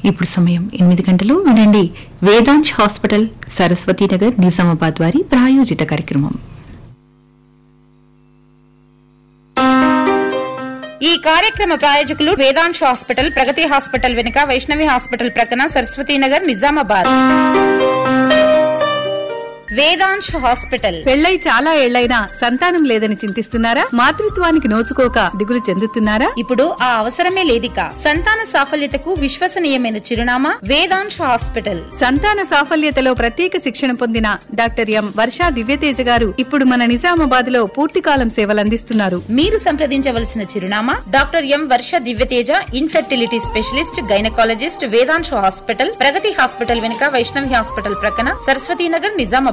ఇప్పుడు సమయం ఎనిమిది గంటలు వినండి వేదాంశ్ హాస్పిటల్ సరస్వతీనగర్ నిజామాబాద్ వారి ప్రాయోజిత కార్యక్రమం ఈ కార్యక్రమ ప్రాయోజకులు వేదాంశ్ హాస్పిటల్ ప్రగతి హాస్పిటల్ వెనుక వైష్ణవి హాస్పిటల్ ప్రక్కన సరస్వతీనగర్ నిజామాబాద్ వేదాంశ్ హాస్పిటల్ పెళ్ళై చాలా ఏళ్లైనా సంతానం లేదని చింతిస్తున్నారా మాతృత్వానికి నోచుకోక దిగులు చెందుతున్నారా ఇప్పుడు ఆ అవసరమే లేదిక సంతాన సాఫల్యతకు విశ్వసనీయమైన చిరునామా వేదాంశ్ హాస్పిటల్ సంతాన సాఫల్యతలో ప్రత్యేక శిక్షణ పొందిన డాక్టర్ ఎం వర్షా దివ్యతేజ గారు ఇప్పుడు మన నిజామాబాద్ లో పూర్తికాలం సేవలందిస్తున్నారు మీరు సంప్రదించవలసిన చిరునామా doctor M Varsha Divyateja infertility specialist gynaecologist Vedansh hospital Pragathi hospital వెనుక వైష్ణవి హాస్పిటల్ ప్రక్కన సరస్వతీనగర్ నిజామాబాద్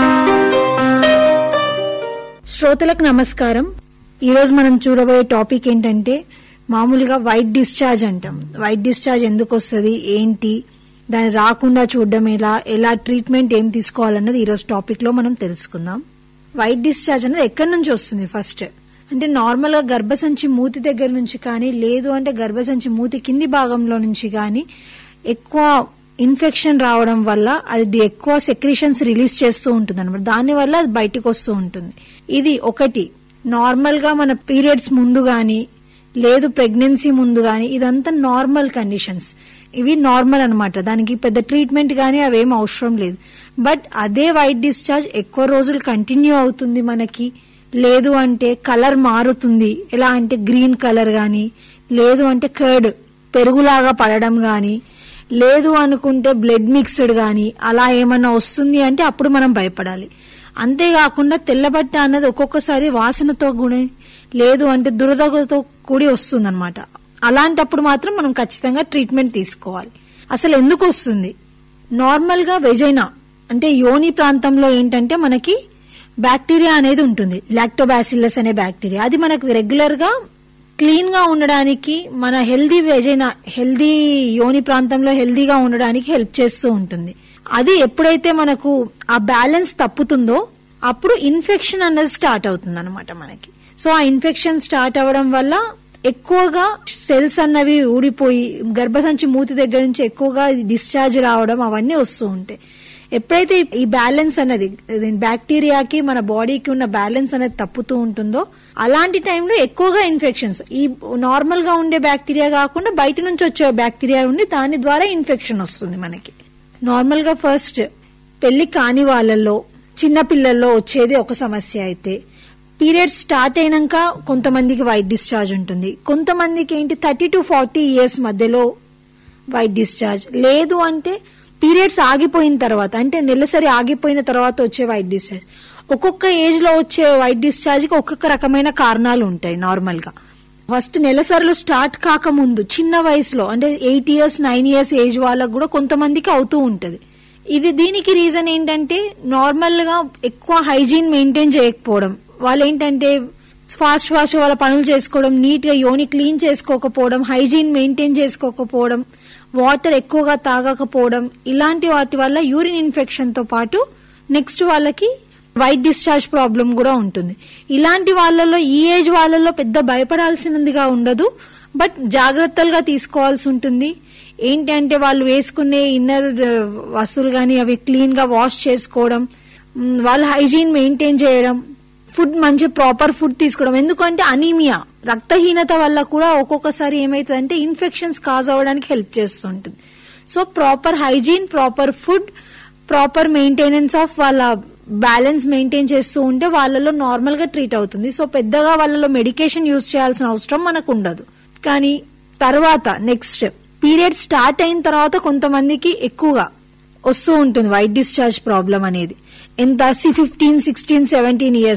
శ్రోతలకు నమస్కారం ఈరోజు మనం చూడబోయే టాపిక్ ఏంటంటే మామూలుగా వైట్ డిశ్చార్జ్ అంటాం వైట్ డిశ్చార్జ్ ఎందుకు వస్తుంది ఏంటి దాన్ని రాకుండా చూడడం ఎలా ఎలా ట్రీట్మెంట్ ఏం తీసుకోవాలన్నది ఈరోజు టాపిక్ లో మనం తెలుసుకుందాం వైట్ డిశ్చార్జ్ అనేది ఎక్కడి నుంచి వస్తుంది ఫస్ట్ అంటే నార్మల్ గా గర్భసంచి మూతి దగ్గర నుంచి కానీ లేదు అంటే గర్భసంచి మూతి కింది భాగంలో నుంచి కానీ ఎక్కువ ఇన్ఫెక్షన్ రావడం వల్ల అది ఎక్కువ సెక్రిషన్స్ రిలీజ్ చేస్తూ ఉంటుంది అనమాట దాని వల్ల అది బయటకు వస్తూ ఉంటుంది ఇది ఒకటి నార్మల్ గా మన పీరియడ్స్ ముందు గాని లేదు ప్రెగ్నెన్సీ ముందు గాని ఇదంతా నార్మల్ కండిషన్స్ ఇవి నార్మల్ అన్నమాట దానికి పెద్ద ట్రీట్మెంట్ గానీ అవేం అవసరం లేదు బట్ అదే వైట్ డిశ్చార్జ్ ఎక్కువ రోజులు కంటిన్యూ అవుతుంది మనకి లేదు అంటే కలర్ మారుతుంది ఎలా అంటే గ్రీన్ కలర్ గాని లేదు అంటే కర్డ్ పెరుగులాగా పడడం గాని లేదు అనుకుంటే బ్లడ్ మిక్స్డ్ గాని అలా ఏమన్నా వస్తుంది అంటే అప్పుడు మనం భయపడాలి అంతేకాకుండా తెల్లబట్ట అన్నది ఒక్కొక్కసారి వాసనతో కూడా లేదు అంటే దురదతో కూడి వస్తుంది అనమాట అలాంటప్పుడు మాత్రం మనం ఖచ్చితంగా ట్రీట్మెంట్ తీసుకోవాలి అసలు ఎందుకు వస్తుంది నార్మల్ గా వెజైనా అంటే యోని ప్రాంతంలో ఏంటంటే మనకి బ్యాక్టీరియా అనేది ఉంటుంది లాక్టోబాసిల్లస్ అనే బ్యాక్టీరియా అది మనకు రెగ్యులర్ గా క్లీన్ గా ఉండడానికి మన హెల్దీ వెజైనా హెల్దీ యోని ప్రాంతంలో హెల్దీగా ఉండడానికి హెల్ప్ చేస్తూ ఉంటుంది అది ఎప్పుడైతే మనకు ఆ బ్యాలెన్స్ తప్పుతుందో అప్పుడు ఇన్ఫెక్షన్ అన్నది స్టార్ట్ అవుతుంది అనమాట మనకి సో ఆ ఇన్ఫెక్షన్ స్టార్ట్ అవ్వడం వల్ల ఎక్కువగా సెల్స్ అన్నవి ఊడిపోయి గర్భసంచి మూతి దగ్గర నుంచి ఎక్కువగా డిశ్చార్జ్ రావడం అవన్నీ వస్తూ ఉంటాయి ఎప్పుడైతే ఈ బ్యాలెన్స్ అనేది బ్యాక్టీరియాకి మన బాడీకి ఉన్న బ్యాలెన్స్ అనేది తప్పుతూ ఉంటుందో అలాంటి టైంలో ఎక్కువగా ఇన్ఫెక్షన్స్ ఈ నార్మల్ గా ఉండే బ్యాక్టీరియా కాకుండా బయట నుంచి వచ్చే బ్యాక్టీరియా ఉండి దాని ద్వారా ఇన్ఫెక్షన్ వస్తుంది మనకి నార్మల్ గా ఫస్ట్ పెళ్లి కాని వాళ్ళల్లో చిన్న పిల్లల్లో వచ్చేది ఒక సమస్య అయితే పీరియడ్స్ స్టార్ట్ అయినాక కొంతమందికి వైట్ డిశ్చార్జ్ ఉంటుంది కొంతమందికి ఏంటి థర్టీ టు ఫార్టీ ఇయర్స్ మధ్యలో వైట్ డిశ్చార్జ్ లేదు అంటే పీరియడ్స్ ఆగిపోయిన తర్వాత అంటే నెలసరి ఆగిపోయిన తర్వాత వచ్చే వైట్ డిశ్చార్జ్ ఒక్కొక్క ఏజ్ లో వచ్చే వైట్ డిశ్చార్జ్ కి ఒక్కొక్క రకమైన కారణాలు ఉంటాయి నార్మల్ గా ఫస్ట్ నెలసరులు స్టార్ట్ కాకముందు చిన్న వయసులో అంటే eight years nine years age వాళ్ళకు కూడా కొంతమందికి అవుతూ ఉంటది ఇది దీనికి రీజన్ ఏంటంటే నార్మల్ గా ఎక్కువ హైజీన్ మెయింటైన్ చేయకపోవడం వాళ్ళు ఏంటంటే ఫాస్ట్ ఫాస్ట్ వాళ్ళ పనులు చేసుకోవడం నీట్ గా యోని క్లీన్ చేసుకోకపోవడం హైజీన్ మెయింటైన్ చేసుకోకపోవడం వాటర్ ఎక్కువగా తాగకపోవడం ఇలాంటి వాటి వల్ల యూరిన్ ఇన్ఫెక్షన్ తో పాటు నెక్స్ట్ వాళ్ళకి వైట్ డిశ్చార్జ్ ప్రాబ్లం కూడా ఉంటుంది ఇలాంటి వాళ్ళలో ఈ ఏజ్ వాళ్ళలో పెద్ద భయపడాల్సినదిగా ఉండదు బట్ జాగ్రత్తలుగా తీసుకోవాల్సి ఉంటుంది ఏంటంటే వాళ్ళు వేసుకునే ఇన్నర్ వస్తువులు కానీ అవి క్లీన్ గా వాష్ చేసుకోవడం మ్, వాళ్ళు హైజీన్ మెయింటైన్ చేయడం ఫుడ్ మంచి ప్రాపర్ ఫుడ్ తీసుకోవడం ఎందుకంటే అనీమియా రక్తహీనత వల్ల కూడా ఒక్కొక్కసారి ఏమైతుందంటే ఇన్ఫెక్షన్స్ కాజ్ అవ్వడానికి హెల్ప్ చేస్తుంటుంది so proper hygiene proper food proper maintenance of వాళ్ళ బ్యాలెన్స్ మెయింటైన్ చేస్తూ ఉంటే వాళ్ళలో నార్మల్ గా ట్రీట్ అవుతుంది సో పెద్దగా వాళ్ళలో మెడికేషన్ యూజ్ చేయాల్సిన అవసరం మనకు ఉండదు కానీ తర్వాత నెక్స్ట్ పీరియడ్ స్టార్ట్ అయిన తర్వాత కొంతమందికి ఎక్కువగా వస్తూ ఉంటుంది వైట్ డిశ్చార్జ్ ప్రాబ్లం అనేది ఎంత ఫిఫ్టీన్ సిక్స్టీన్ సెవెంటీన్ ఇయర్స్